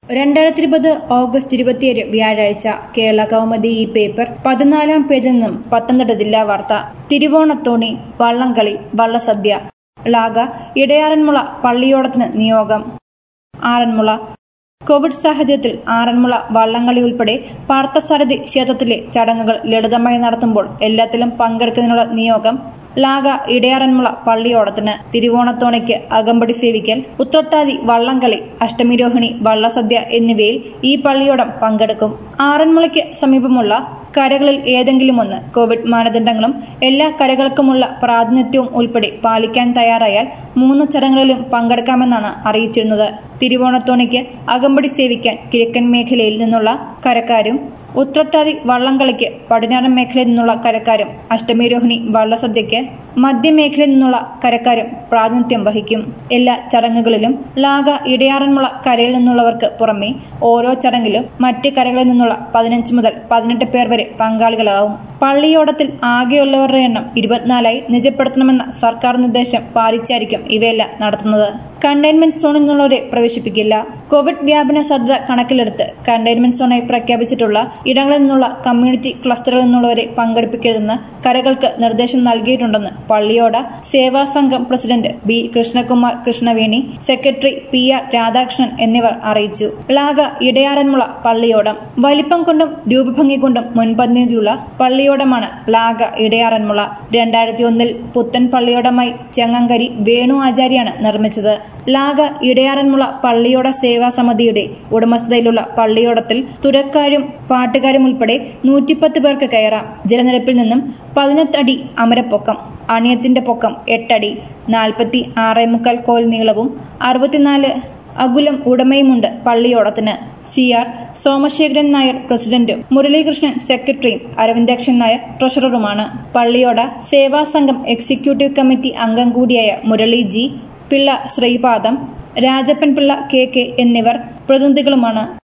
രണ്ടായിരത്തി ഇരുപത് ഓഗസ്റ്റ് ഇരുപത്തിയേഴ് വ്യാഴാഴ്ച കേരള കൗമുദി ഈ പേപ്പർ പതിനാലാം പേജിൽ നിന്നും പത്തനംതിട്ട ജില്ലാ വാർത്ത തിരുവോണത്തോണി വള്ളംകളി വള്ളസദ്യ ലാഗ ഇടയാറന്മുള പള്ളിയോടത്തിന് നിയോഗം ആറന്മുള കോവിഡ് സാഹചര്യത്തിൽ ആറന്മുള വള്ളംകളി ഉൾപ്പെടെ പാർത്ഥസാരഥി ക്ഷേത്രത്തിലെ ചടങ്ങുകൾ ലളിതമായി നടത്തുമ്പോൾ എല്ലാത്തിലും പങ്കെടുക്കുന്നതിനുള്ള നിയോഗം ലാഗ ഇടയാറന്മുള പള്ളിയോടത്തിന് തിരുവോണത്തോണയ്ക്ക് അകമ്പടി സേവിക്കൽ ഉത്രട്ടാതി വള്ളംകളി അഷ്ടമിരോഹിണി വള്ളസദ്യ എന്നിവയിൽ ഈ പള്ളിയോടം പങ്കെടുക്കും ആറന്മുളയ്ക്ക് സമീപമുള്ള കരകളിൽ ഏതെങ്കിലും ഒന്ന് കോവിഡ് മാനദണ്ഡങ്ങളും എല്ലാ കരകൾക്കുമുള്ള പ്രാതിനിധ്യവും ഉൾപ്പെടെ പാലിക്കാൻ തയ്യാറായാൽ മൂന്ന് ചടങ്ങുകളിലും പങ്കെടുക്കാമെന്നാണ് അറിയിച്ചിരുന്നത് തിരുവോണത്തോണിക്ക് അകമ്പടി സേവിക്കാൻ കിഴക്കൻ മേഖലയിൽ നിന്നുള്ള കരക്കാരും ഉത്രട്ടാതി വള്ളംകളിക്ക് പടിഞ്ഞാറൻ മേഖലയിൽ നിന്നുള്ള കരക്കാരും അഷ്ടമിരോഹിണി വള്ളസദ്യയ്ക്ക് മധ്യമേഖലയിൽ നിന്നുള്ള കരക്കാരും പ്രാതിനിധ്യം വഹിക്കും എല്ലാ ചടങ്ങുകളിലും ലാഗ ഇടയാറന്മുള കരയിൽ നിന്നുള്ളവർക്ക് പുറമെ ഓരോ ചടങ്ങിലും മറ്റ് കരകളിൽ നിന്നുള്ള പതിനഞ്ച് മുതൽ പതിനെട്ട് പേർ വരെ പങ്കാളികളാവും പള്ളിയോടത്തിൽ ആകെയുള്ളവരുടെ എണ്ണം ഇരുപത്തിനാലായി നിജപ്പെടുത്തണമെന്ന സർക്കാർ നിർദ്ദേശം പാലിച്ചായിരിക്കും ഇവയെല്ലാം നടത്തുന്നത് കണ്ടെയ്ൻമെന്റ് സോണിൽ നിന്നുള്ളവരെ പ്രവേശിപ്പിക്കില്ല കോവിഡ് വ്യാപന സാധ്യത കണക്കിലെടുത്ത് കണ്ടെയ്ൻമെന്റ് സോണായി പ്രഖ്യാപിച്ചിട്ടുള്ള ഇടങ്ങളിൽ നിന്നുള്ള കമ്മ്യൂണിറ്റി ക്ലസ്റ്ററിൽ നിന്നുള്ളവരെ പങ്കെടുപ്പിക്കരുതെന്ന് കരകൾക്ക് നിർദ്ദേശം നൽകിയിട്ടുണ്ടെന്ന് പള്ളിയോട സേവാ സംഘം പ്രസിഡന്റ് ബി കൃഷ്ണകുമാർ കൃഷ്ണവേണി സെക്രട്ടറി പി ആർ രാധാകൃഷ്ണൻ എന്നിവർ അറിയിച്ചു ലാഗ ഇടയാറന്മുള പള്ളിയോടം വലിപ്പം കൊണ്ടും രൂപഭംഗി കൊണ്ടും മുൻപന്തിയിലുള്ള പള്ളിയോടമാണ് ലാഗ ഇടയാറന്മുള രണ്ടായിരത്തി ഒന്നിൽ പുത്തൻ പള്ളിയോടമായി ചെങ്ങങ്കരി വേണു ആചാര്യാണ് നിർമ്മിച്ചത് ലാഗ ഇടയാറന്മുള പള്ളിയോട സേവാ സമിതിയുടെ ഉടമസ്ഥതയിലുള്ള പള്ളിയോടത്തിൽ തുരക്കാരും പാട്ടുകാരും ഉൾപ്പെടെ നൂറ്റിപ്പത്ത് പേർക്ക് കയറാം ജലനിരപ്പിൽ നിന്നും പതിനെട്ടടി അമരപ്പൊക്കം അണിയത്തിന്റെ പൊക്കം എട്ടടി നാൽപ്പത്തി ആറേ മുക്കാൽ കോൽ നീളവും അറുപത്തിനാല് അകുലം ഉടമയുമുണ്ട് പള്ളിയോടത്തിന് സി ആർ സോമശേഖരൻ നായർ പ്രസിഡന്റും മുരളീകൃഷ്ണൻ സെക്രട്ടറിയും അരവിന്ദാക്ഷൻ നായർ ട്രഷററുമാണ് പള്ളിയോട സേവാ സംഘം എക്സിക്യൂട്ടീവ് കമ്മിറ്റി അംഗം കൂടിയായ Murali G Pillai Sreepadam Rajappan Pillai K K എന്നിവർ പ്രതിനിധികളുമാണ്